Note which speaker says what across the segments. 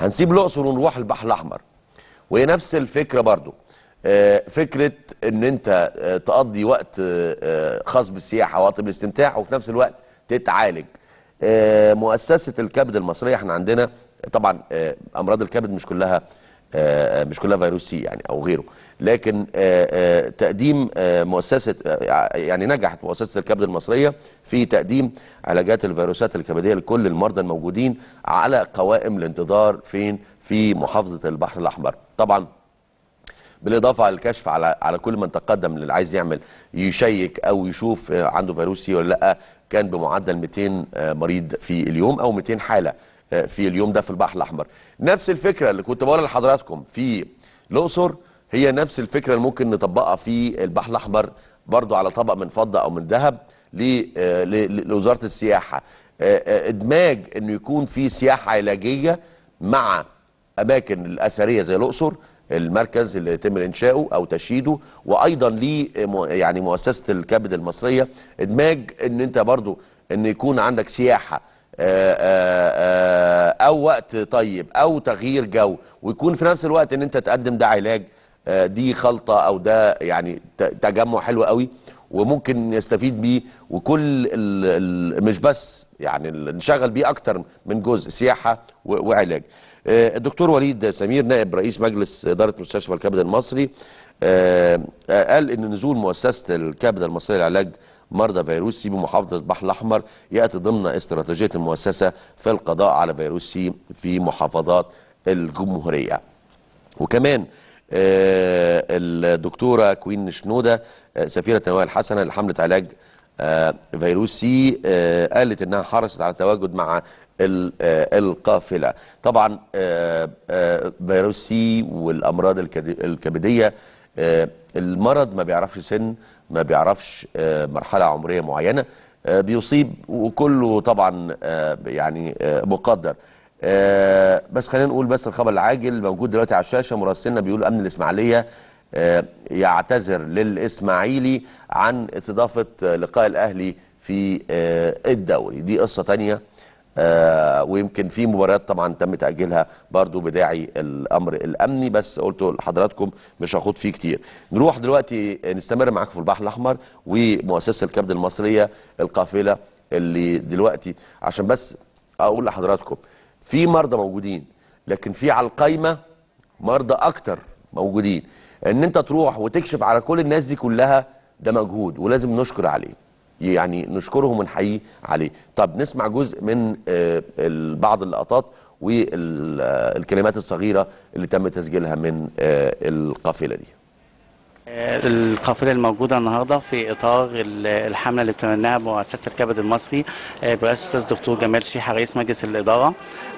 Speaker 1: هنسيب الاقصر ونروح البحر الاحمر وهي نفس الفكره برضو آه، فكره ان انت آه، تقضي وقت آه، آه، خاص بالسياحه وقت بالاستمتاع وفي نفس الوقت تتعالج آه، مؤسسه الكبد المصريه احنا عندنا طبعا آه، امراض الكبد مش كلها آه، مش كلها فيروس سي يعني او غيره لكن آه، آه، تقديم آه، مؤسسه آه، يعني نجحت مؤسسه الكبد المصريه في تقديم علاجات الفيروسات الكبديه لكل المرضى الموجودين على قوائم الانتظار فين في محافظه البحر الاحمر طبعا بالاضافه على الكشف على على كل من تقدم اللي عايز يعمل يشيك او يشوف آه، عنده فيروس سي ولا لا كان بمعدل 200 آه، مريض في اليوم او 200 حاله آه، في اليوم ده في البحر الاحمر نفس الفكره اللي كنت بقولها لحضراتكم في الاقصر هي نفس الفكره اللي ممكن نطبقها في البحر الاحمر برضو على طبق من فضه او من ذهب ل- آه، ل- لوزاره السياحه آه، آه، ادماج انه يكون في سياحه علاجيه مع اماكن الاثريه زي الاقصر المركز اللي يتم انشاؤه او تشييده وايضا ليه مو- يعني مؤسسه الكبد المصريه ادماج ان انت برضو ان يكون عندك سياحه آه، آه، آه، او وقت طيب او تغيير جو ويكون في نفس الوقت ان انت تقدم ده علاج آه، دي خلطه او ده يعني ت- تجمع حلو قوي وممكن يستفيد بيه وكل ال ال مش بس يعني ال- نشغل بيه اكتر من جزء سياحه و- وعلاج آه، الدكتور وليد سمير نائب رئيس مجلس اداره مستشفى الكبد المصري آه، آه، قال ان نزول مؤسسه الكبد المصريه لعلاج مرضى فيروس سي بمحافظه البحر الاحمر ياتي ضمن استراتيجيه المؤسسه في القضاء على فيروس سي في محافظات الجمهوريه وكمان آه، الدكتوره كوين شنوده آه، سفيره النوايا الحسنه لحمله علاج آه، فيروس سي آه، قالت انها حرصت على التواجد مع ال- آه، القافله طبعا آه، آه، فيروس سي والامراض الكد- الكبديه آه، المرض ما بيعرفش سن ما بيعرفش آه، مرحله عمريه معينه آه، بيصيب وكله طبعا آه، يعني آه، مقدر آه، بس خلينا نقول بس الخبر العاجل موجود دلوقتي على الشاشه مراسلنا بيقول امن الاسماعيليه آه، يعتذر للاسماعيلي عن استضافه آه، لقاء الاهلي في آه، الدوري دي قصه تانية آه، ويمكن في مباريات طبعا تم تاجيلها برضو بداعي الامر الامني بس قلت لحضراتكم مش هاخد فيه كتير نروح دلوقتي نستمر معاكم في البحر الاحمر ومؤسسه الكبد المصريه القافله اللي دلوقتي عشان بس اقول لحضراتكم في مرضى موجودين لكن في على القايمه مرضى اكتر موجودين ان انت تروح وتكشف على كل الناس دي كلها ده مجهود ولازم نشكر عليه يعني نشكرهم ونحييه عليه طب نسمع جزء من آه، ال- بعض اللقطات والكلمات الصغيره اللي تم تسجيلها من آه، القافله دي
Speaker 2: القافلة الموجودة النهاردة في إطار ال- الحملة اللي بتمناها مؤسسة الكبد المصري آه، برئاسة الأستاذ دكتور جمال شيحة رئيس مجلس الإدارة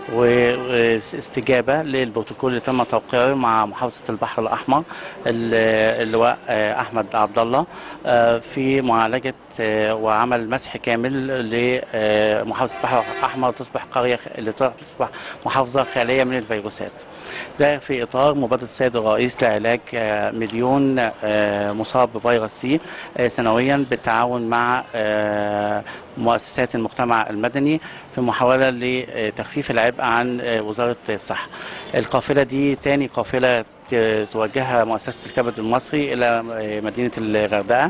Speaker 2: واستجابة للبروتوكول اللي تم توقيعه مع محافظة البحر الأحمر ال- اللواء آه، أحمد عبد الله آه، في معالجة آه، وعمل مسح كامل لمحافظة البحر الأحمر تصبح قرية اللي تصبح محافظة خالية من الفيروسات ده في إطار مبادرة السيد الرئيس لعلاج آه، مليون آه، مصاب بفيروس سي آه، سنويا بالتعاون مع آه، مؤسسات المجتمع المدني في محاولة لتخفيف العبء عن آه، وزارة الصحة القافلة دي تاني قافلة ت- توجهها مؤسسة الكبد المصري إلى آه، مدينة الغردقة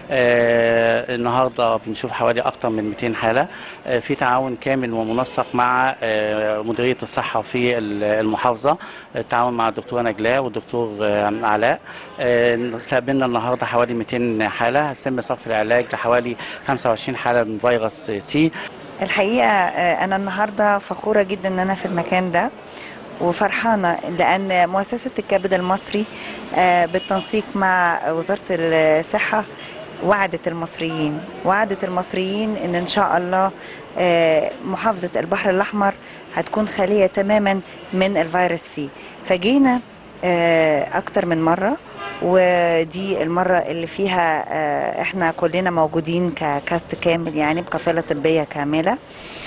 Speaker 2: آه، النهاردة بنشوف حوالي أكثر من 200 حالة آه، في تعاون كامل ومنسق مع آه، مديرية الصحة في ال- المحافظة التعاون مع الدكتورة نجلاء والدكتور آه، علاء آه، استقبلنا النهاردة حوالي 200 حالة هيتم صرف العلاج لحوالي 25 حالة من فيروس سي
Speaker 3: الحقيقة آه، أنا النهاردة فخورة جدا إن أنا في المكان ده وفرحانة لأن مؤسسة الكبد المصري آه، بالتنسيق مع وزارة الصحة وعدت المصريين وعدت المصريين ان ان شاء الله آه، محافظة البحر الاحمر هتكون خالية تماما من الفيروس سي فجينا آه، اكتر من مرة ودي المرة اللي فيها آه، احنا كلنا موجودين ككاست كامل يعني بقافلة طبية كاملة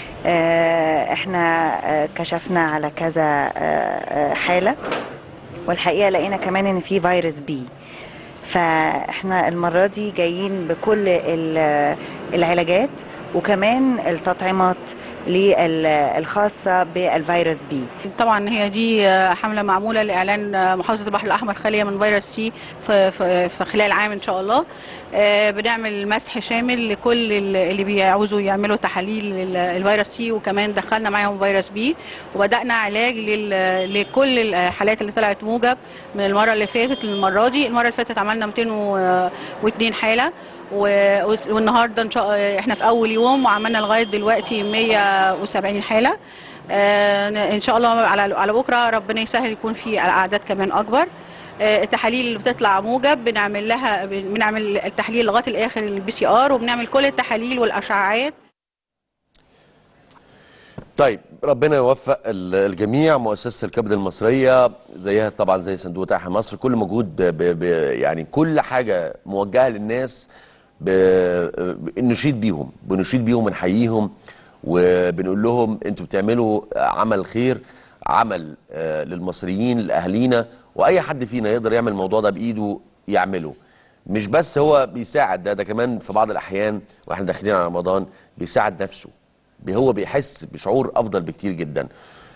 Speaker 3: آه، احنا آه، كشفنا على كذا آه، آه، حالة والحقيقة لقينا كمان ان في فيروس بي فاحنا المرة دي جايين بكل ال- العلاجات وكمان التطعيمات لل- الخاصة بالفيروس بي
Speaker 4: طبعا هي دي آه، حمله معموله لاعلان آه، محافظه البحر الاحمر خاليه من فيروس سي في, في, في خلال عام ان شاء الله آه، بنعمل مسح شامل لكل ال- اللي بيعوزوا يعملوا تحاليل لل- الفيروس سي وكمان دخلنا معاهم فيروس بي وبدانا علاج لل- لكل الحالات اللي طلعت موجب من المره اللي فاتت للمره دي المره اللي فاتت عملنا 202 حاله و- والنهارده ان شاء احنا في اول يوم وعملنا لغايه دلوقتي 170 حاله آه، ان شاء الله على على بكره ربنا يسهل يكون في اعداد كمان اكبر آه، التحاليل اللي بتطلع موجب بنعمل لها بنعمل التحليل لغايه الاخر البي سي ار وبنعمل كل التحاليل والاشعاعات
Speaker 1: طيب ربنا يوفق ال- الجميع مؤسسة الكبد المصرية زيها طبعا زي صندوق تحيا مصر كل مجهود ب ب يعني كل حاجة موجهة للناس ب- نشيد بيهم بنشيد بيهم ونحييهم وبنقول لهم انتوا بتعملوا عمل خير عمل آه، للمصريين لأهالينا وأي حد فينا يقدر يعمل الموضوع ده بإيده يعمله مش بس هو بيساعد ده ده كمان في بعض الأحيان واحنا داخلين على رمضان بيساعد نفسه هو بيحس بشعور افضل بكتير جدا